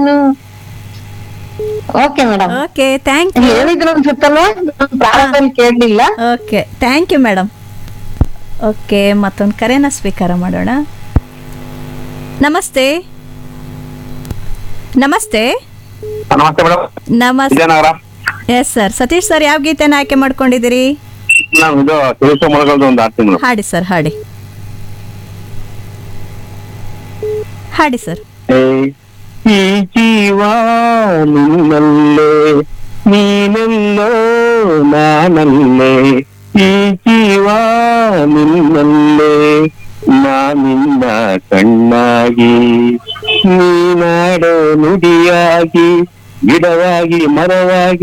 ನಾನು okay madam okay thank you ಹೇಳಿದ್ರು ಅನ್ಸುತ್ತಲ್ವಾ ನಾನ್ ಪ್ರಾರಂಭದಲ್ಲಿ ಕೇಳಲಿಲ್ಲ okay thank you madam okay ಮತ್ತೊಂದು ಕರೆನ ಸ್ವೀಕಾರ ಮಾಡೋಣ ನಮಸ್ತೆ ನಮಸ್ತೆ ನಮಸ್ತೆ ಮೇಡಮ್ ನಮಸ್ತೆ Vijayanagara yes sir Satish sir ಯಾವ ಗೀತೆನ ಆಯ್ಕೆ ಮಾಡ್ಕೊಂಡಿದ್ದೀರಿ ನಾವು ಇದು ತಿಳಿಸೋ ಮೊಳಗಲ್ದು ಒಂದು ಆಡ್ತೀನಿ ಮೇಡಮ್ ಹಾಡಿ ಸರ್ ಹಾಡಿ ಹಾಡಿ ಸರ್ ಈ ಜೀವ ನಿನ್ನಲ್ಲೇ ನೀನೆಲ್ಲೋ ನಾನಲ್ಲೇ ಈ ಜೀವ ನಿನ್ನಲ್ಲೇ ನಾನಿನ್ನ ಕಣ್ಣಾಗಿ ನೀನಾಡೋ ನುಡಿಯಾಗಿ ಗಿಡವಾಗಿ ಮರವಾಗಿ